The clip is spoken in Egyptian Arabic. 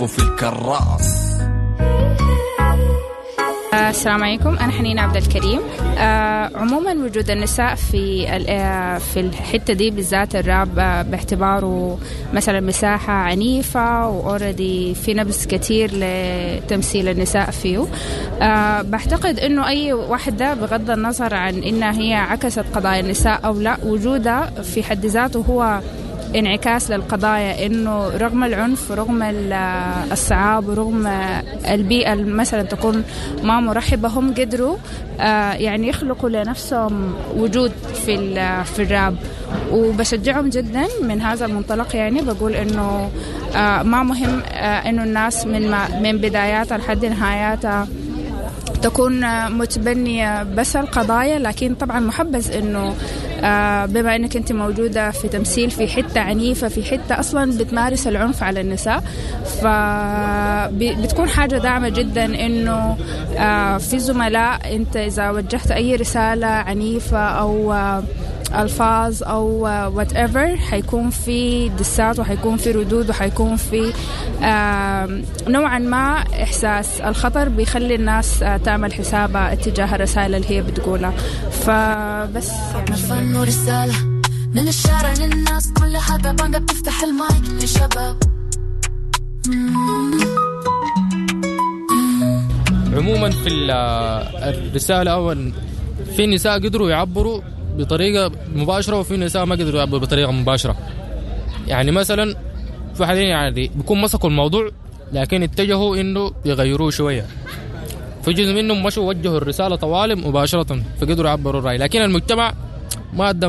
وفي الكراس السلام عليكم أنا حنين عبد الكريم آه عموما وجود النساء في آه في الحتة دي بالذات الراب آه باعتباره مثلا مساحة عنيفة وأوريدي في نبذ كتير لتمثيل النساء فيه آه بعتقد إنه أي واحدة بغض النظر عن إنها هي عكست قضايا النساء أو لا وجودها في حد ذاته هو انعكاس للقضايا انه رغم العنف رغم الصعاب ورغم البيئه مثلا تكون ما مرحبه هم قدروا يعني يخلقوا لنفسهم وجود في في الراب وبشجعهم جدا من هذا المنطلق يعني بقول انه ما مهم انه الناس من من بداياتها لحد نهاياتها تكون متبنية بس القضايا لكن طبعا محبذ انه بما انك انت موجودة في تمثيل في حتة عنيفة في حتة اصلا بتمارس العنف على النساء فبتكون حاجة داعمة جدا انه في زملاء انت اذا وجهت اي رسالة عنيفة او الفاظ او وات ايفر حيكون في دسات وحيكون في ردود وحيكون في نوعا ما احساس الخطر بيخلي الناس تعمل حسابها اتجاه الرسائل اللي هي بتقولها فبس يعني فن ورسالة من الشارع للناس كل حاجة بانجا بتفتح المايك للشباب عموما في الرسالة أول في نساء قدروا يعبروا بطريقة مباشرة وفي نساء ما قدروا يعبروا بطريقة مباشرة يعني مثلا في حالين يعني بيكون مسكوا الموضوع لكن اتجهوا انه يغيروه شوية في جزء منهم مشوا وجهوا الرسالة طوالي مباشرة فقدروا يعبروا الرأي لكن المجتمع ما أدى